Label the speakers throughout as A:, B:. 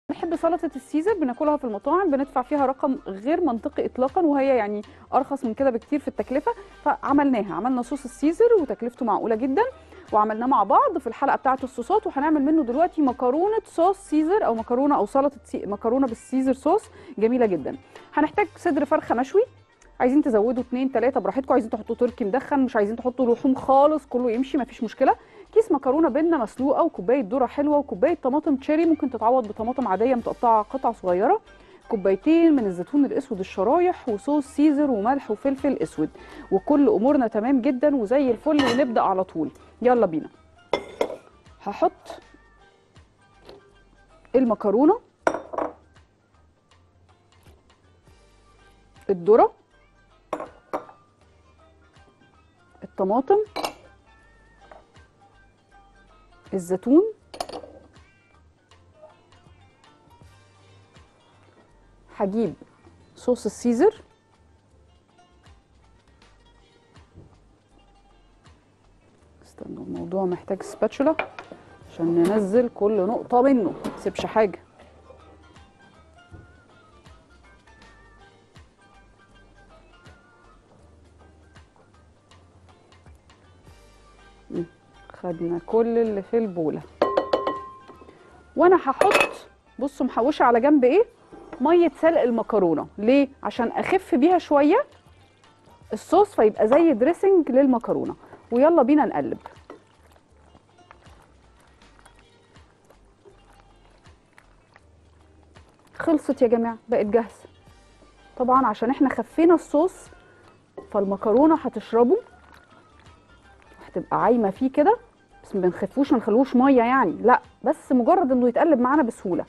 A: بنحب سلطه السيزر بناكلها في المطاعم بندفع فيها رقم غير منطقي اطلاقا وهي يعني ارخص من كده بكتير في التكلفه فعملناها عملنا صوص السيزر وتكلفته معقوله جدا وعملناه مع بعض في الحلقه بتاعه الصوصات وهنعمل منه دلوقتي مكرونه صوص سيزر او مكرونه او سلطه سي... مكرونه بالسيزر صوص جميله جدا هنحتاج صدر فرخه مشوي عايزين تزودوا اتنين تلاته براحتكم عايزين تحطوا تركي مدخن مش عايزين تحطوا لحوم خالص كله يمشي مفيش مشكله كيس مكرونه بنه مسلوقه وكوبايه ذره حلوه وكوبايه طماطم تشيري ممكن تتعوض بطماطم عاديه متقطعه قطع صغيره كوبايتين من الزيتون الاسود الشرايح وصوص سيزر وملح وفلفل اسود وكل امورنا تمام جدا وزي الفل ونبدا على طول يلا بينا هحط المكرونه الذره الطماطم الزيتون هجيب صوص السيزر استنوا الموضوع محتاج سباتشولا عشان ننزل كل نقطة منه متسيبش حاجة مم. خدنا كل اللي في البولة وانا هحط بصوا محوشة على جنب ايه مية سلق المكرونة ليه عشان اخف بيها شوية الصوص فيبقى زي دريسنج للمكرونة ويلا بينا نقلب خلصت يا جماعة بقت جاهزة طبعا عشان احنا خفينا الصوص فالمكرونة هتشربه هتبقى عايمة فيه كده بس ما بنخفوش ما نخلوش مية يعني لا بس مجرد انه يتقلب معانا بسهولة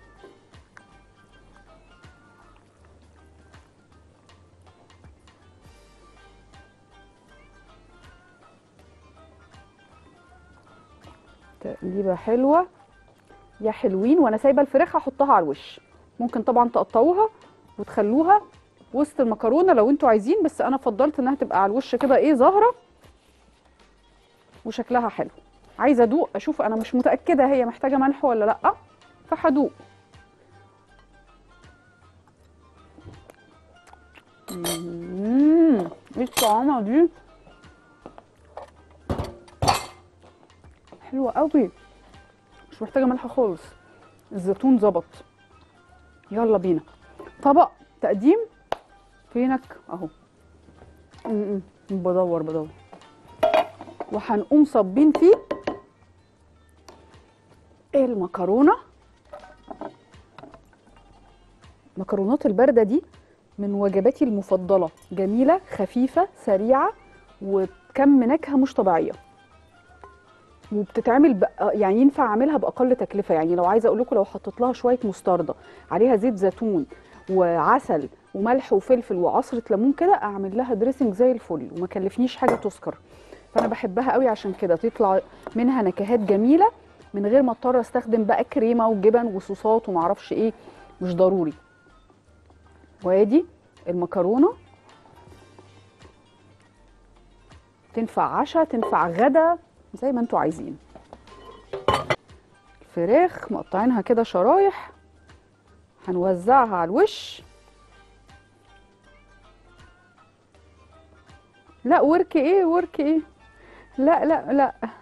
A: تقليبه حلوه يا حلوين وانا سايبه الفراخ هحطها على الوش ممكن طبعا تقطعوها وتخلوها وسط المكرونه لو انتوا عايزين بس انا فضلت انها تبقى على الوش كده ايه ظاهره وشكلها حلو عايزه ادوق اشوف انا مش متاكده هي محتاجه ملح ولا لا فهدوق امم ايه الطعامه دي حلوه قوي مش محتاجه ملح خالص الزيتون ظبط يلا بينا طبق تقديم فينك اهو م- م. بدور بدور وهنقوم صابين فيه المكرونه مكرونات البارده دي من وجباتي المفضله جميله خفيفه سريعه وكم نكهه مش طبيعيه وبتتعمل بق... يعني ينفع اعملها باقل تكلفه يعني لو عايزه اقول لكم لو حطيت لها شويه مستردة عليها زيت زيتون وعسل وملح وفلفل وعصره ليمون كده اعمل لها دريسنج زي الفل وما كلفنيش حاجه تذكر فانا بحبها قوي عشان كده تطلع منها نكهات جميله من غير ما اضطر استخدم بقى كريمه وجبن وصوصات ومعرفش ايه مش ضروري وادي المكرونه تنفع عشاء تنفع غدا زي ما انتوا عايزين الفراخ مقطعينها كده شرايح هنوزعها على الوش لا ورك ايه ورك ايه لا لا لا